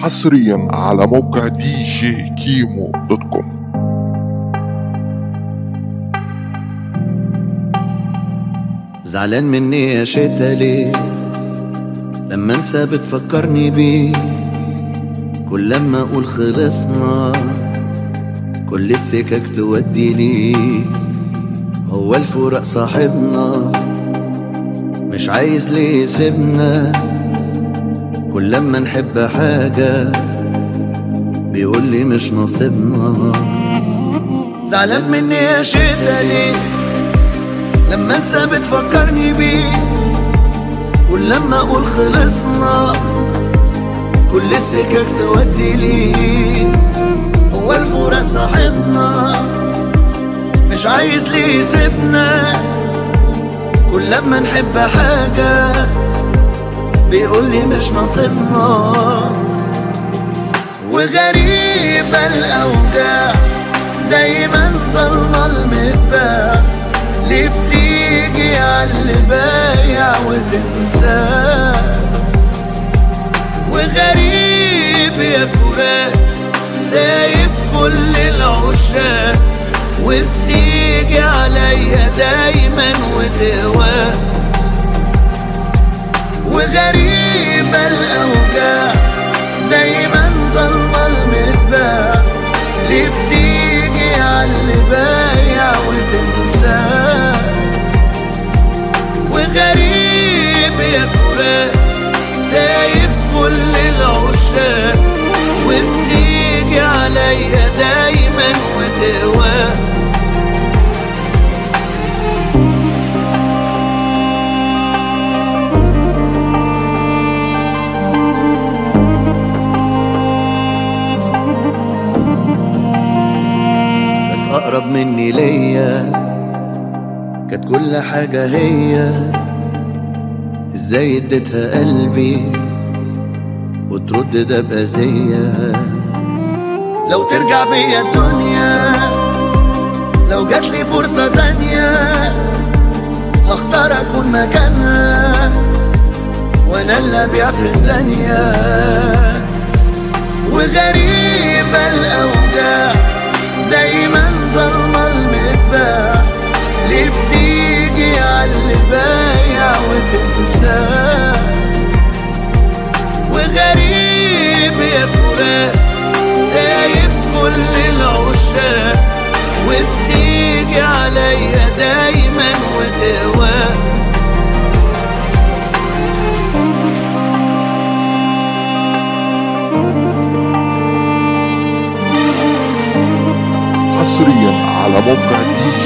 حصريا على موقع دي جي كيمو دوت كوم زعلان مني يا شتا ليه لما انسى بتفكرني بيه كل لما اقول خلصنا كل السكك تودي ليه هو الفراق صاحبنا مش عايز ليه يسيبنا كل لما نحب حاجة بيقول لي مش نصيبنا زعلان مني يا شتا ليه لما انسى بتفكرني بيه كل لما اقول خلصنا كل السكك تودي ليه هو الفراق صاحبنا مش عايز ليه يسيبنا كل لما نحب حاجة بيقول لي مش نصيبنا وغريبة الأوجاع دايما ظلمة المتباع ليه بتيجي عاللي بايع وتنساه وغريب يا فراق سايب كل العشاق وبتيجي عليا دايما وتهواه وغريبة الأوجاع دايما ظلمة المتباع ليه بتيجي عاللي بايع وتنساه وغريب يا فراق سايب كل العشاق وبتيجي عليا دايما وتهواه كانت أقرب مني ليا كانت كل حاجة هي ازاي اديتها قلبي وترد ده بأذية لو ترجع بيا الدنيا لو جاتلي فرصة تانية هختار أكون مكانها وأنا اللي أبيع في الثانية وغريبة الأوجاع دايما ظلمة المتباع ليه بتيجي عاللي بايع وتنساه وغريب يا فراق سايب كل العشاق وبتيجي عليا دايما وتهواه حصريا على موقع دي